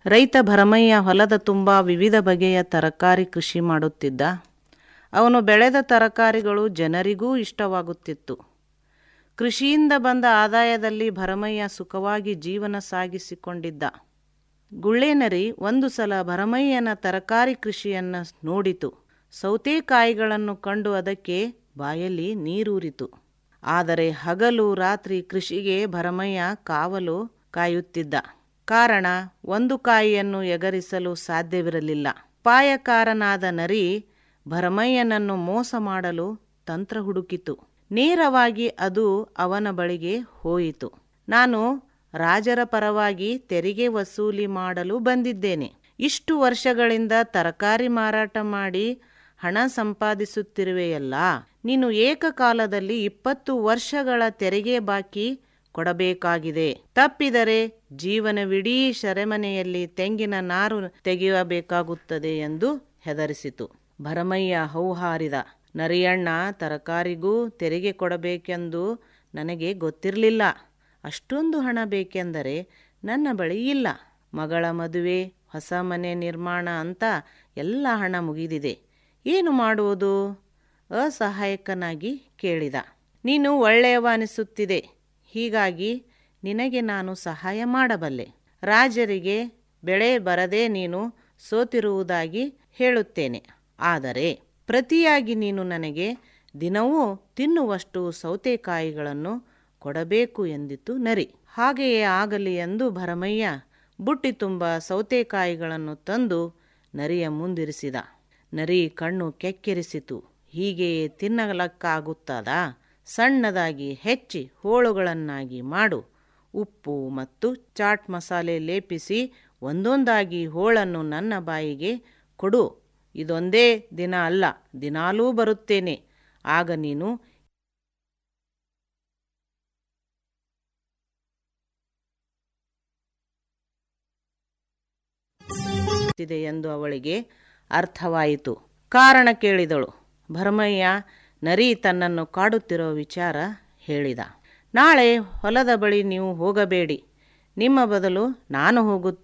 ರೈತ ಭರಮಯ್ಯ ಹೊಲದ ತುಂಬ ವಿವಿಧ ಬಗೆಯ ತರಕಾರಿ ಕೃಷಿ ಮಾಡುತ್ತಿದ್ದ ಅವನು ಬೆಳೆದ ತರಕಾರಿಗಳು ಜನರಿಗೂ ಇಷ್ಟವಾಗುತ್ತಿತ್ತು ಕೃಷಿಯಿಂದ ಬಂದ ಆದಾಯದಲ್ಲಿ ಭರಮಯ್ಯ ಸುಖವಾಗಿ ಜೀವನ ಸಾಗಿಸಿಕೊಂಡಿದ್ದ ಗುಳ್ಳೇನರಿ ಒಂದು ಸಲ ಭರಮಯ್ಯನ ತರಕಾರಿ ಕೃಷಿಯನ್ನು ನೋಡಿತು ಸೌತೆಕಾಯಿಗಳನ್ನು ಕಂಡು ಅದಕ್ಕೆ ಬಾಯಲ್ಲಿ ನೀರೂರಿತು ಆದರೆ ಹಗಲು ರಾತ್ರಿ ಕೃಷಿಗೆ ಭರಮಯ್ಯ ಕಾವಲು ಕಾಯುತ್ತಿದ್ದ ಕಾರಣ ಒಂದು ಕಾಯಿಯನ್ನು ಎಗರಿಸಲು ಸಾಧ್ಯವಿರಲಿಲ್ಲ ಪಾಯಕಾರನಾದ ನರಿ ಭರಮಯ್ಯನನ್ನು ಮೋಸ ಮಾಡಲು ತಂತ್ರ ಹುಡುಕಿತು ನೇರವಾಗಿ ಅದು ಅವನ ಬಳಿಗೆ ಹೋಯಿತು ನಾನು ರಾಜರ ಪರವಾಗಿ ತೆರಿಗೆ ವಸೂಲಿ ಮಾಡಲು ಬಂದಿದ್ದೇನೆ ಇಷ್ಟು ವರ್ಷಗಳಿಂದ ತರಕಾರಿ ಮಾರಾಟ ಮಾಡಿ ಹಣ ಸಂಪಾದಿಸುತ್ತಿರುವೆಯಲ್ಲ ನೀನು ಏಕಕಾಲದಲ್ಲಿ ಇಪ್ಪತ್ತು ವರ್ಷಗಳ ತೆರಿಗೆ ಬಾಕಿ ಕೊಡಬೇಕಾಗಿದೆ ತಪ್ಪಿದರೆ ಜೀವನವಿಡೀ ಸೆರೆಮನೆಯಲ್ಲಿ ತೆಂಗಿನ ನಾರು ತೆಗೆಯಬೇಕಾಗುತ್ತದೆ ಎಂದು ಹೆದರಿಸಿತು ಭರಮಯ್ಯ ಹೌಹಾರಿದ ನರಿಯಣ್ಣ ತರಕಾರಿಗೂ ತೆರಿಗೆ ಕೊಡಬೇಕೆಂದು ನನಗೆ ಗೊತ್ತಿರಲಿಲ್ಲ ಅಷ್ಟೊಂದು ಹಣ ಬೇಕೆಂದರೆ ನನ್ನ ಬಳಿ ಇಲ್ಲ ಮಗಳ ಮದುವೆ ಹೊಸ ಮನೆ ನಿರ್ಮಾಣ ಅಂತ ಎಲ್ಲ ಹಣ ಮುಗಿದಿದೆ ಏನು ಮಾಡುವುದು ಅಸಹಾಯಕನಾಗಿ ಕೇಳಿದ ನೀನು ಒಳ್ಳೆಯವ ಅನಿಸುತ್ತಿದೆ ಹೀಗಾಗಿ ನಿನಗೆ ನಾನು ಸಹಾಯ ಮಾಡಬಲ್ಲೆ ರಾಜರಿಗೆ ಬೆಳೆ ಬರದೆ ನೀನು ಸೋತಿರುವುದಾಗಿ ಹೇಳುತ್ತೇನೆ ಆದರೆ ಪ್ರತಿಯಾಗಿ ನೀನು ನನಗೆ ದಿನವೂ ತಿನ್ನುವಷ್ಟು ಸೌತೆಕಾಯಿಗಳನ್ನು ಕೊಡಬೇಕು ಎಂದಿತು ನರಿ ಹಾಗೆಯೇ ಆಗಲಿ ಎಂದು ಭರಮಯ್ಯ ಬುಟ್ಟಿ ತುಂಬ ಸೌತೆಕಾಯಿಗಳನ್ನು ತಂದು ನರಿಯ ಮುಂದಿರಿಸಿದ ನರಿ ಕಣ್ಣು ಕೆಕ್ಕಿರಿಸಿತು ಹೀಗೆಯೇ ತಿನ್ನಲಕ್ಕಾಗುತ್ತದಾ ಸಣ್ಣದಾಗಿ ಹೆಚ್ಚಿ ಹೋಳುಗಳನ್ನಾಗಿ ಮಾಡು ಉಪ್ಪು ಮತ್ತು ಚಾಟ್ ಮಸಾಲೆ ಲೇಪಿಸಿ ಒಂದೊಂದಾಗಿ ಹೋಳನ್ನು ನನ್ನ ಬಾಯಿಗೆ ಕೊಡು ಇದೊಂದೇ ದಿನ ಅಲ್ಲ ದಿನಾಲೂ ಬರುತ್ತೇನೆ ಆಗ ನೀನು ಇದೆ ಎಂದು ಅವಳಿಗೆ ಅರ್ಥವಾಯಿತು ಕಾರಣ ಕೇಳಿದಳು ಭರಮಯ್ಯ ನರಿ ತನ್ನನ್ನು ಕಾಡುತ್ತಿರೋ ವಿಚಾರ ಹೇಳಿದ ನಾಳೆ ಹೊಲದ ಬಳಿ ನೀವು ಹೋಗಬೇಡಿ ನಿಮ್ಮ ಬದಲು ನಾನು ಹೋಗುತ್ತೇನೆ